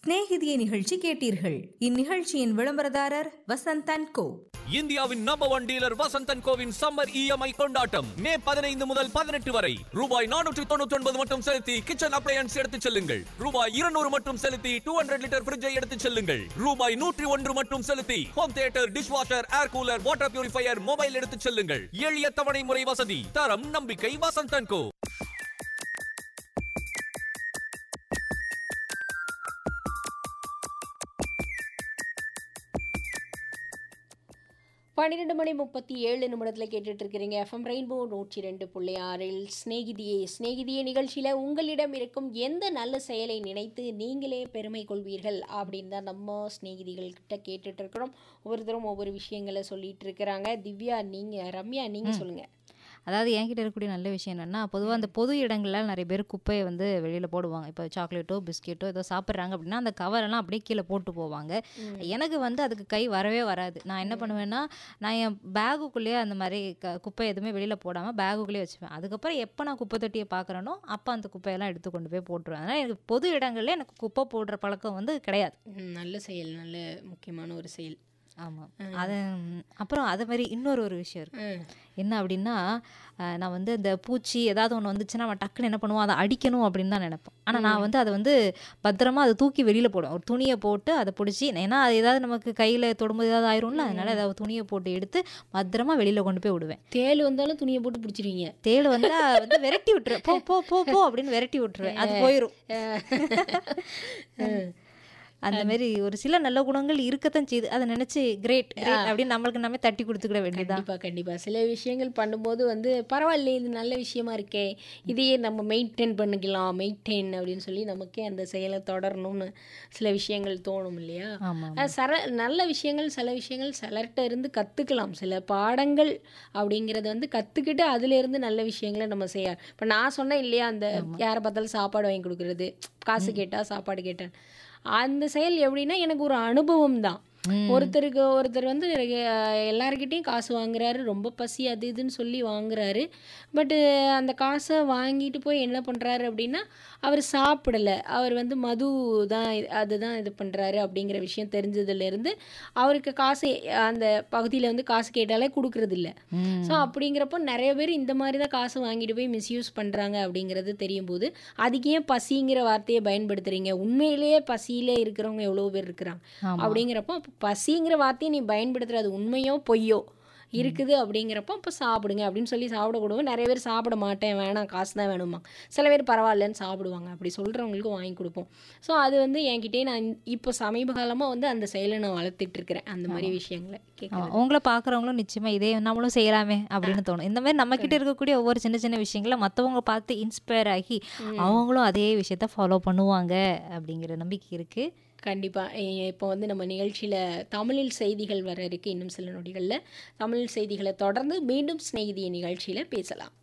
சிநேகிதிய நிகழ்ச்சி கேட்டீர்கள் இந்நிகழ்ச்சியின் விளம்பரதாரர் வசந்த் அண்ட் கோ இந்தியாவின் நம்பர் ஒன் டீலர் வசந்தன் கோவின் சம்மர் இஎம்ஐ கொண்டாட்டம் மே பதினைந்து முதல் பதினெட்டு வரை ரூபாய் நானூற்றி தொண்ணூற்றி ஒன்பது மட்டும் செலுத்தி கிச்சன் அப்ளையன்ஸ் எடுத்துச் செல்லுங்கள் ரூபாய் இருநூறு மட்டும் செலுத்தி டூ ஹண்ட்ரட் லிட்டர் ஃபிரிட்ஜை எடுத்துச் செல்லுங்கள் ரூபாய் நூற்றி ஒன்று மட்டும் செலுத்தி home theatre dishwasher air cooler water purifier mobile எடுத்துச் செல்லுங்கள் எளிய தவணை முறை வசதி தரம் நம்பிக்கை வசந்தன் கோ பன்னிரெண்டு மணி முப்பத்தி ஏழு நிமிடத்தில் கேட்டுட்டு இருக்கிறீங்க எஃப்எம் ரெயின்போ நூற்றி ரெண்டு புள்ளி ஆறில் ஸ்நேகிதியே ஸ்நேகிதியே நிகழ்ச்சியில் உங்களிடம் இருக்கும் எந்த நல்ல செயலை நினைத்து நீங்களே பெருமை கொள்வீர்கள் அப்படின்னு தான் நம்ம ஸ்நேகிதிகள் கிட்ட கேட்டுட்டு இருக்கிறோம் ஒவ்வொருத்தரும் ஒவ்வொரு விஷயங்களை சொல்லிட்டு இருக்கிறாங்க திவ்யா நீங்கள் ரம்யா நீங்கள் சொல்லுங்கள் அதாவது என்கிட்ட இருக்கக்கூடிய நல்ல விஷயம் என்னன்னா பொதுவாக அந்த பொது இடங்கள்ல நிறைய பேர் குப்பையை வந்து வெளியில் போடுவாங்க இப்போ சாக்லேட்டோ பிஸ்கெட்டோ ஏதோ சாப்பிட்றாங்க அப்படின்னா அந்த கவரெல்லாம் அப்படியே கீழே போட்டு போவாங்க எனக்கு வந்து அதுக்கு கை வரவே வராது நான் என்ன பண்ணுவேன்னா நான் என் பேகுக்குள்ளேயே அந்த மாதிரி க குப்பை எதுவுமே வெளியில் போடாமல் பேகுக்குள்ளேயே வச்சுப்பேன் அதுக்கப்புறம் எப்போ நான் குப்பை தொட்டியை பார்க்குறேனோ அப்போ அந்த குப்பையெல்லாம் எடுத்து கொண்டு போய் போட்டுருவேன் அதனால் எனக்கு பொது இடங்கள்ல எனக்கு குப்பை போடுற பழக்கம் வந்து கிடையாது ம், நல்ல செயல் நல்ல முக்கியமான ஒரு செயல் ஆமாம் அது அப்புறம் அது மாதிரி இன்னொரு ஒரு விஷயம் இருக்கு ம். என்ன அப்படின்னா அஹ், நான் வந்து இந்த பூச்சி ஏதாவது ஒன்று வந்துச்சுன்னா நம்ம டக்குன்னு என்ன பண்ணுவோம் அதை அடிக்கணும் அப்படின்னு தான் நினைப்போம் ஆனால் நான் வந்து அதை வந்து பத்திரமா அதை தூக்கி வெளியில் போடுவேன் ஒரு துணியை போட்டு அதை பிடிச்சி ஏன்னா அது ஏதாவது நமக்கு கையில் தொடும்போது ஏதாவது ஆயிரும்ல அதனால ஏதாவது துணியை போட்டு எடுத்து பத்திரமா வெளியில் கொண்டு போய் விடுவேன் தேள் வந்தாலும் துணியை போட்டு பிடிச்சிருவீங்க தேள் வந்து வந்து விரட்டி விட்டுருவேன் போ போ போ போ அப்படின்னு விரட்டி விட்டுருவேன் அது போயிடும் அந்த மாதிரி ஒரு சில நல்ல குணங்கள் இருக்கத்தான் செய்யுது அதை நினைச்சு கிரேட் கிரேட் அப்படின்னு நம்மளுக்கு நம்ம தட்டி கொடுத்துக்கிட வேண்டியதுதான் கண்டிப்பா கண்டிப்பா சில விஷயங்கள் பண்ணும்போது வந்து பரவாயில்ல இது நல்ல விஷயமா இருக்கே இதையே நம்ம மெயின்டைன் பண்ணிக்கலாம் மெயின்டைன் அப்படின்னு சொல்லி நமக்கே அந்த செயலை தொடரணும்னு சில விஷயங்கள் தோணும் இல்லையா ஆமா அஹ் சர நல்ல விஷயங்கள் சில விஷயங்கள் சிலர்கிட்ட இருந்து கற்றுக்கலாம் சில பாடங்கள் அப்படிங்கிறத வந்து கற்றுக்கிட்டு அதுலேருந்து நல்ல விஷயங்களை நம்ம செய்ய இப்போ நான் சொன்னேன் இல்லையா அந்த யாரை பார்த்தாலும் சாப்பாடு வாங்கி கொடுக்குறது காசு கேட்டால் சாப்பாடு கேட்டேன் அந்த செயல் எப்படின்னா எனக்கு ஒரு அனுபவம் தான் ஒருத்தருக்கு ஒருத்தர் வந்து அஹ், எல்லார்கிட்டயும் காசு வாங்குறாரு ரொம்ப பசி அது இதுன்னு சொல்லி வாங்குறாரு பட்டு அந்த காசை வாங்கிட்டு போய் என்ன பண்ணுறாரு அப்படின்னா அவர் சாப்பிடலை அவர் வந்து மது தான் இது- அதுதான் இது பண்ணுறாரு அப்படிங்கிற விஷயம் தெரிஞ்சதுலேருந்து அவருக்கு காசு அந்த பகுதியில் வந்து காசு கேட்டாலே கொடுக்கறது இல்ல ஸோ அப்படிங்கிறப்போ நிறைய பேர் இந்த மாதிரி தான் காசு வாங்கிட்டு போய் மிஸ்யூஸ் பண்ணுறாங்க அப்படிங்கிறது தெரியும் போது அதுக்கு ஏன் பசிங்கிற வார்த்தையை பயன்படுத்துறீங்க உண்மையிலேயே பசியிலே இருக்கிறவங்க எவ்வளோ பேர் இருக்கிறாங்க ஆமா. அப்படிங்கிறப்போ அப்ப பசிங்கிற வார்த்தையை நீ பயன்படுத்துறது அது உண்மையோ பொய்யோ இருக்குது அப்படிங்கிறப்போ அப்போ சாப்பிடுங்க அப்படின்னு சொல்லி சாப்பிட கொடுங்க நிறைய பேர் சாப்பிட மாட்டேன் வேணாம் காசு தான் வேணுமா சில பேர் பரவாயில்லன்னு சாப்பிடுவாங்க அப்படி சொல்கிறவங்களுக்கு வாங்கி கொடுப்போம் ஸோ அது வந்து என்கிட்டயே நான் இப்போ சமீப காலமாக வந்து அந்த செயலை நான் வளர்த்துட்டு இருக்கிறேன் அந்த மாதிரி விஷயங்களை ஆமா, கேட்குறேன் உங்களை பார்க்குறவங்களும் நிச்சயமா இதே நம்மளும் செய்யலாமே அப்படின்னு தோணும் இந்த மாதிரி நம்ம கிட்ட இருக்கக்கூடிய ஒவ்வொரு சின்ன சின்ன விஷயங்களை மற்றவங்க பார்த்து இன்ஸ்பயர் ஆகி அவங்களும் அதே விஷயத்த ஃபாலோ பண்ணுவாங்க அப்படிங்கிற நம்பிக்கை இருக்கு கண்டிப்பாக இப்போ வந்து நம்ம நிகழ்ச்சியில் தமிழில் செய்திகள் வர இருக்கு இன்னும் சில நொடிகளில் தமிழ் செய்திகளை தொடர்ந்து மீண்டும் சிநேகிதிய நிகழ்ச்சியில் பேசலாம்